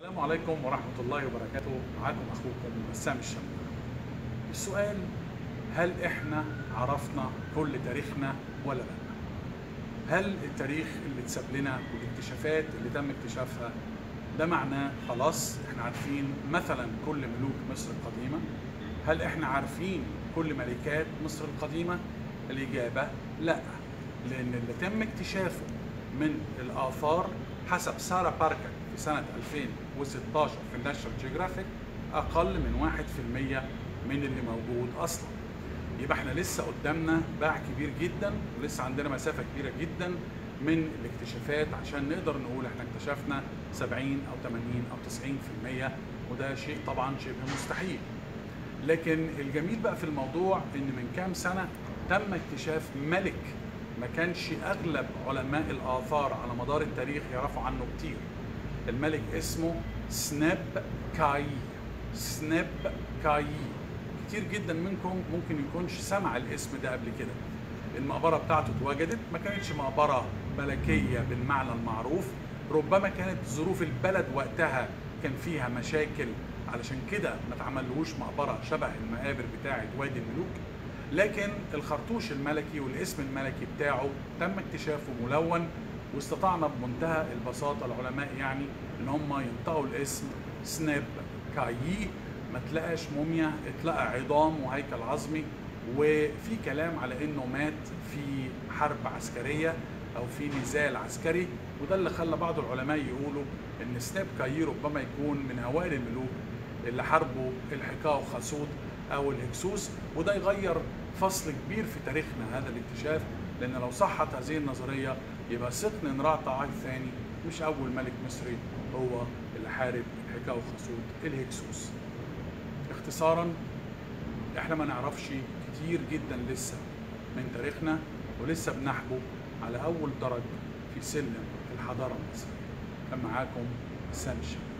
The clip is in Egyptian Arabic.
السلام عليكم ورحمة الله وبركاته معكم أخوكم بسام الشمال السؤال هل إحنا عرفنا كل تاريخنا ولا لا هل التاريخ اللي اتساب لنا والاكتشافات اللي تم اكتشافها ده معناه خلاص احنا عارفين مثلا كل ملوك مصر القديمة هل احنا عارفين كل ملكات مصر القديمة الإجابة لا لأن اللي تم اكتشافه من الآثار حسب سارة باركر في سنة 2016 في الناشونال جيوغرافيك أقل من 1% من اللي موجود أصلا يبقى احنا لسه قدامنا باع كبير جدا ولسه عندنا مسافة كبيرة جدا من الاكتشافات عشان نقدر نقول احنا اكتشفنا 70 أو 80 أو 90% وده شيء طبعا شبه مستحيل لكن الجميل بقى في الموضوع ان من كام سنة تم اكتشاف ملك ما كانش اغلب علماء الاثار على مدار التاريخ يعرفوا عنه كتير الملك اسمه سناب كاي سناب كاي كتير جدا منكم ممكن يكونش سمع الاسم ده قبل كده المقبرة بتاعته اتوجدت ما كانتش مقبرة ملكية بالمعنى المعروف ربما كانت ظروف البلد وقتها كان فيها مشاكل علشان كده ما تعملوش مقبرة شبه المقابر بتاعة وادي الملوك لكن الخرطوش الملكي والاسم الملكي بتاعه تم اكتشافه ملون واستطعنا بمنتهى البساطة العلماء يعني ان هم ينطقوا الاسم سناب كايي ما تلاقاش موميا اتلقى عظام وهيكل عظمي وفي كلام على انه مات في حرب عسكريه او في نزال عسكري وده اللي خلى بعض العلماء يقولوا ان سناب كاي ربما يكون من اوائل الملوك اللي حاربوا الحكاء وخاسود او الهكسوس وده يغير فصل كبير في تاريخنا هذا الاكتشاف لان لو صحت هذه النظريه يبقى سقن نراع طاعي الثاني مش اول ملك مصري هو اللي حارب الحكاء وخاسود الهكسوس اختصارا احنا ما نعرفش كتير جدا لسه من تاريخنا ولسه بنحبو على اول درج في سلم الحضاره المصريه كان معاكم سام الشام